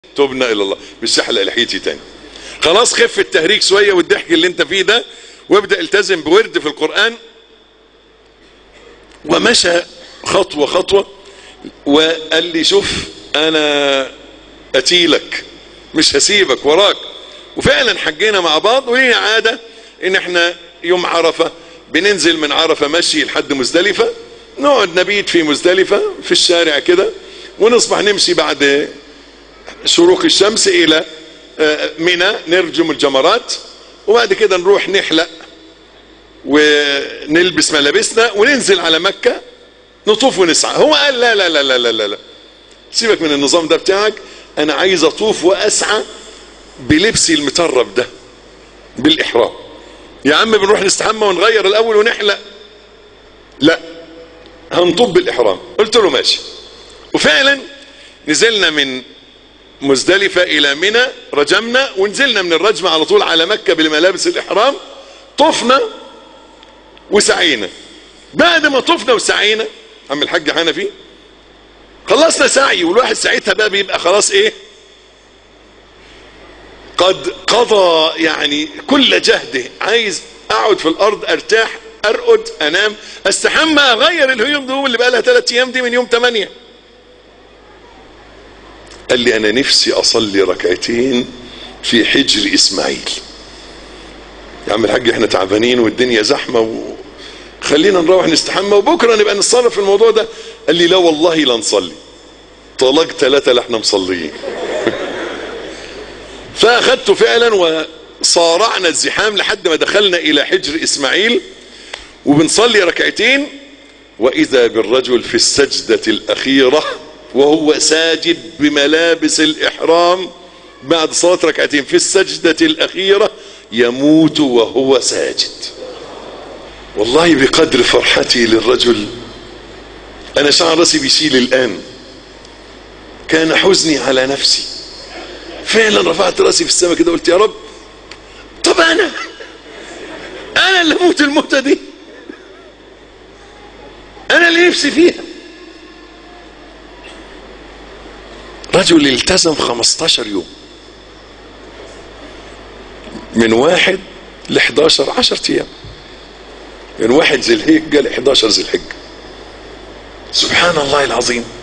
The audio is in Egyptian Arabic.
تبنا الى الله مش هحلق لحيتي تاني خلاص خف التهريج شويه والضحك اللي انت فيه ده وابدا التزم بورد في القران ومشى خطوه خطوه وقال لي شوف انا اتيلك مش هسيبك وراك وفعلا حجينا مع بعض ولينا عاده ان احنا يوم عرفه بننزل من عرفه مشي لحد مزدلفه نقعد نبيت في مزدلفه في الشارع كده ونصبح نمشي بعد شروق الشمس الى منى نرجم الجمرات وبعد كده نروح نحلق ونلبس ملابسنا وننزل على مكة نطوف ونسعى هو قال لا لا لا لا لا لا, لا. سيبك من النظام ده بتاعك انا عايز اطوف واسعى بلبسي المترب ده بالاحرام يا عم بنروح نستحمى ونغير الاول ونحلق لا هنطوف بالاحرام قلت له ماشي وفعلا نزلنا من مزدلفة الى منى رجمنا ونزلنا من الرجمة على طول على مكة بالملابس الاحرام طفنا وسعينا بعد ما طفنا وسعينا عم الحاج حنفي خلصنا سعي والواحد ساعتها بقى بيبقى خلاص ايه قد قضى يعني كل جهده عايز اقعد في الارض ارتاح ارقد انام استحمى اغير الهيوم دول اللي بقى لها ثلاث ايام دي من يوم 8 قال لي انا نفسي اصلي ركعتين في حجر اسماعيل يا عم الحاج احنا تعبانين والدنيا زحمه و... خلينا نروح نستحمى وبكره نبقى نتصرف في الموضوع ده قال لي لا والله لا نصلي طلاق ثلاثه لا احنا مصليين فاخدته فعلا وصارعنا الزحام لحد ما دخلنا الى حجر اسماعيل وبنصلي ركعتين واذا بالرجل في السجده الاخيره وهو ساجد بملابس الاحرام بعد صلاه ركعتين في السجده الاخيره يموت وهو ساجد والله بقدر فرحتي للرجل انا شعر راسي بيشيل الان كان حزني على نفسي فعلا رفعت راسي في السماء كده قلت يا رب طب انا انا اللي اموت الموتة دي انا اللي نفسي فيها رجل التزم 15 يوم من واحد ل 11 10 ايام من واحد ذي الحجه ل 11 ذي الحجه سبحان الله العظيم